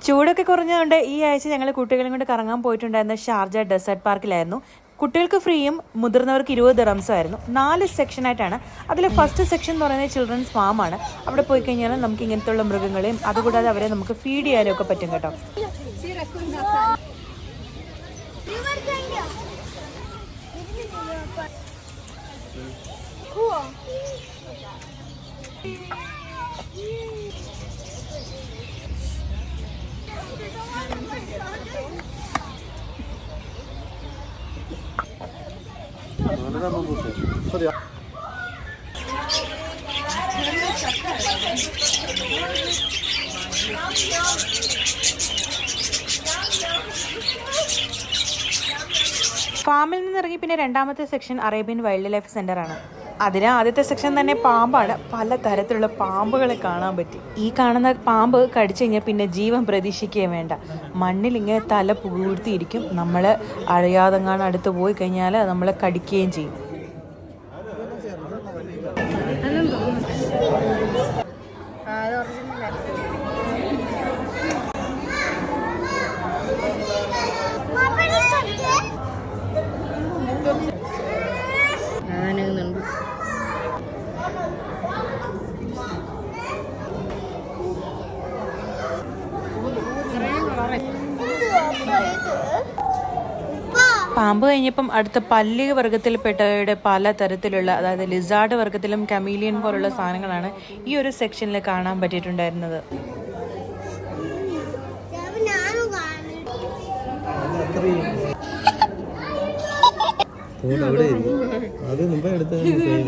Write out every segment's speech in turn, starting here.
ചൂടൊക്കെ കുറഞ്ഞതുകൊണ്ട് ഈ ആഴ്ച ഞങ്ങൾ കുട്ടികളെയും കൊണ്ട് കറങ്ങാൻ പോയിട്ടുണ്ടായിരുന്ന ഷാർജ ഡെസേർട്ട് പാർക്കിലായിരുന്നു കുട്ടികൾക്ക് ഫ്രീയും മുതിർന്നവർക്ക് ഇരുപത് റംസും ആയിരുന്നു നാല് സെക്ഷനായിട്ടാണ് അതിൽ ഫസ്റ്റ് സെക്ഷൻ എന്ന് പറയുന്നത് ചിൽഡ്രൻസ് ഫാം ആണ് അവിടെ പോയി കഴിഞ്ഞാൽ നമുക്ക് ഇങ്ങനത്തുള്ള മൃഗങ്ങളെയും അതുകൂടാതെ അവരെ നമുക്ക് ഫീഡ് ചെയ്യാനും ഒക്കെ പറ്റും കേട്ടോ ഫാമിൽ നിന്നിറങ്ങി പിന്നെ രണ്ടാമത്തെ section Arabian wildlife centre ആണ് അതിന് ആദ്യത്തെ സെക്ഷൻ തന്നെ പാമ്പാണ് പല തരത്തിലുള്ള പാമ്പുകളെ കാണാൻ പറ്റി ഈ കാണുന്ന പാമ്പ് കടിച്ചു കഴിഞ്ഞാൽ പിന്നെ ജീവൻ പ്രതീക്ഷിക്കുകയും വേണ്ട മണ്ണിൽ ഇങ്ങനെ തല പൂഴ്ത്തിയിരിക്കും നമ്മൾ അറിയാതെങ്ങാണ് അടുത്ത് പോയി കഴിഞ്ഞാൽ നമ്മളെ കടിക്കുകയും ചെയ്യും ആനങ്ങുന്നുണ്ട് പാമ്പ് കഴിഞ്ഞപ്പം അടുത്ത പല്ലി വർഗത്തിൽപ്പെട്ടവയുടെ പല തരത്തിലുള്ള അതായത് ലിസാർഡ് വർഗത്തിലും കമീലിയൻ പോലുള്ള സാധനങ്ങളാണ് ഈ ഒരു സെക്ഷനിൽ കാണാൻ പറ്റിയിട്ടുണ്ടായിരുന്നത് അവിടെ അത് മുമ്പേ എടുത്ത സെയിം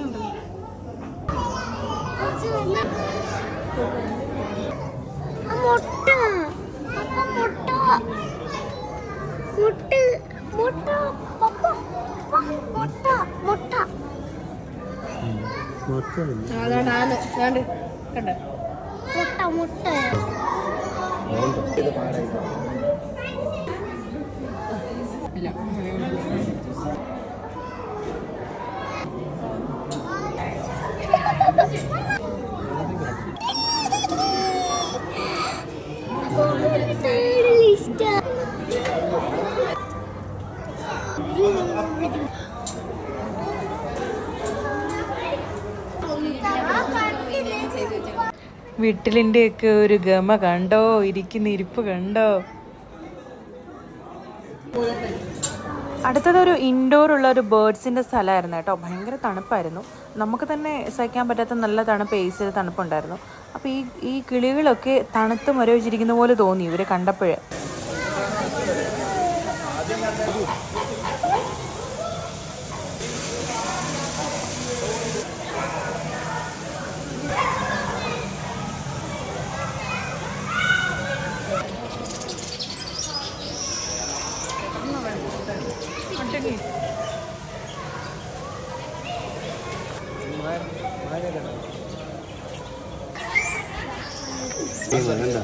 മുട്ട പപ്പ മുട്ട മുട്ട മുട്ട പപ്പ മുട്ട മുട്ട മൊത്തം അതാണ് ആന അതാണ്ട് കണ്ടോ മുട്ട മുട്ട ഇഷ്ടം വിട്ടിലിൻ്റെയൊക്കെ ഒരു ഗമ കണ്ടോ ഇരിക്കുന്ന ഇരിപ്പ് കണ്ടോ അടുത്തതൊരു ഇൻഡോർ ഉള്ള ഒരു ബേർഡ്സിന്റെ സ്ഥലമായിരുന്നു കേട്ടോ ഭയങ്കര തണുപ്പായിരുന്നു നമുക്ക് തന്നെ സഹിക്കാൻ പറ്റാത്ത നല്ല തണുപ്പ് ഏ സിയിൽ തണുപ്പുണ്ടായിരുന്നു അപ്പോൾ ഈ ഈ കിളികളൊക്കെ തണുത്ത് മരവിച്ചിരിക്കുന്ന പോലെ തോന്നി ഇവരെ കണ്ടപ്പോഴേ വേണ്ട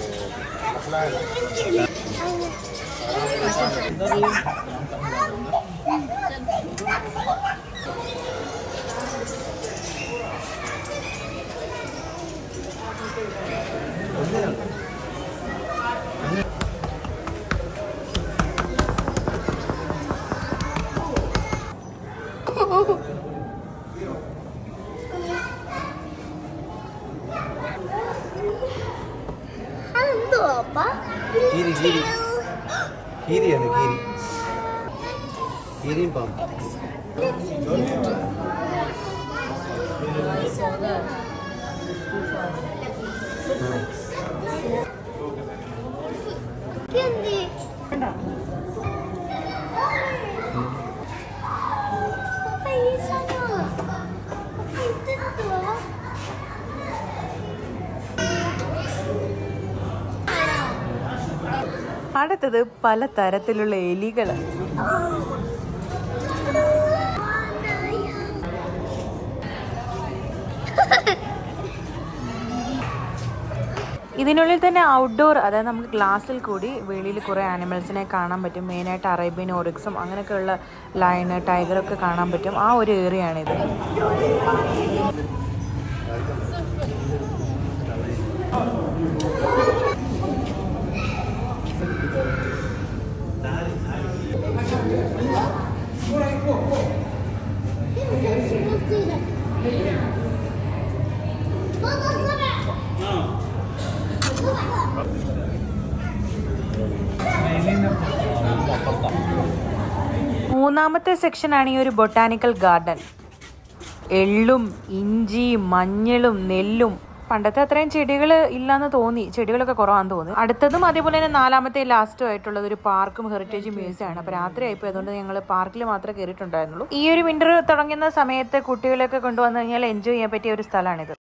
അതെന്തോ അപ്പ കീരി കീരി കീരിയാണ് കീരി കീരിയും പാമ്പ് എന്ത് പപ്പ ഈ സാധനം പപ്പ ഇതെന്തുവാ അടുത്തത് പല തരത്തിലുള്ള എലികൾ ഇതിനുള്ളിൽ തന്നെ ഔട്ട്ഡോർ അതായത് നമുക്ക് ഗ്ലാസ്സിൽ കൂടി വെളിയിൽ കുറേ ആനിമൽസിനെ കാണാൻ പറ്റും മെയിനായിട്ട് അറേബ്യൻ ഓറിക്സും അങ്ങനെയൊക്കെയുള്ള ലയണ് ടൈഗറൊക്കെ കാണാൻ പറ്റും ആ ഒരു ഏരിയ ആണിത് മൂന്നാമത്തെ സെക്ഷനാണ് ഈ ഒരു ബൊട്ടാനിക്കൽ ഗാർഡൻ എള്ളും ഇഞ്ചിയും മഞ്ഞളും നെല്ലും പണ്ടത്തെ അത്രയും ചെടികൾ ഇല്ലാന്ന് തോന്നി ചെടികളൊക്കെ കുറവാന്ന് തോന്നി അടുത്തതും അതേപോലെ തന്നെ നാലാമത്തെ ലാസ്റ്റും ആയിട്ടുള്ളത് ഒരു പാർക്കും ഹെറിറ്റേജ് മ്യൂസിയം ആണ് അപ്പൊ രാത്രി ആയിപ്പോയി അതുകൊണ്ട് ഞങ്ങൾ പാർക്കിൽ മാത്രമേ കയറിയിട്ടുണ്ടായിരുന്നുള്ളൂ ഈ ഒരു വിന്റർ തുടങ്ങുന്ന സമയത്ത് കുട്ടികളെയൊക്കെ കൊണ്ടുവന്നു കഴിഞ്ഞാൽ എൻജോയ് ചെയ്യാൻ പറ്റിയ ഒരു സ്ഥലമാണിത്